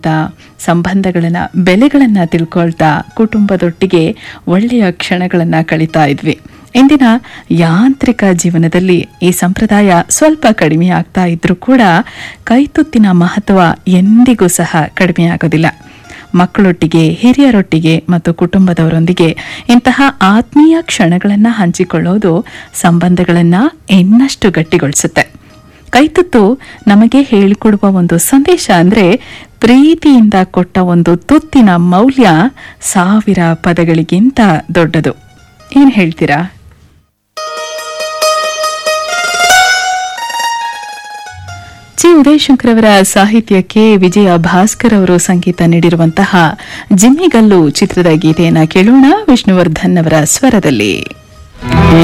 ಕಲಿತಾ ಸಂಬಂಧಗಳನ್ನ ಬೆಲೆಗಳನ್ನ ತಿಳ್ಕೊಳ್ತಾ ಕುಟುಂಬದೊಟ್ಟಿಗೆ ಒಳ್ಳೆಯ ಕ್ಷಣಗಳನ್ನ ಕಳೀತಾ ಇದ್ವಿ ಇಂದಿನ ಯಾಂತ್ರಿಕ ಜೀವನದಲ್ಲಿ ಈ ಸಂಪ್ರದಾಯ ಸ್ವಲ್ಪ ಕಡಿಮೆ ಆಗ್ತಾ ಇದ್ರೂ ಕೂಡ ಕೈತುತ್ತಿನ ಮಹತ್ವ ಎಂದಿಗೂ ಸಹ ಕಡಿಮೆಯಾಗೋದಿಲ್ಲ ಮಕ್ಕಳೊಟ್ಟಿಗೆ ಹಿರಿಯರೊಟ್ಟಿಗೆ ಮತ್ತು ಕುಟುಂಬದವರೊಂದಿಗೆ ಇಂತಹ ಆತ್ಮೀಯ ಕ್ಷಣಗಳನ್ನ ಹಂಚಿಕೊಳ್ಳೋದು ಸಂಬಂಧಗಳನ್ನ ಇನ್ನಷ್ಟು ಗಟ್ಟಿಗೊಳಿಸುತ್ತೆ ಕೈತುತ್ತು ನಮಗೆ ಹೇಳಿಕೊಡುವ ಒಂದು ಸಂದೇಶ ಅಂದ್ರೆ ಪ್ರೀತಿಯಿಂದ ಕೊಟ್ಟ ಒಂದು ತುತ್ತಿನ ಮೌಲ್ಯ ಸಾವಿರ ಪದಗಳಿಗಿಂತ ದೊಡ್ಡದು ಏನ್ ಹೇಳ್ತೀರಾ ಜಿ ಉದಯಶಂಕರ್ ಅವರ ಸಾಹಿತ್ಯಕ್ಕೆ ವಿಜಯ ಭಾಸ್ಕರ್ ಅವರು ಸಂಗೀತ ನೀಡಿರುವಂತಹ ಜಿಮ್ಮಿಗಲ್ಲು ಚಿತ್ರದ ಗೀತೆಯನ್ನ ಕೇಳೋಣ ವಿಷ್ಣುವರ್ಧನ್ ಅವರ ಸ್ವರದಲ್ಲಿ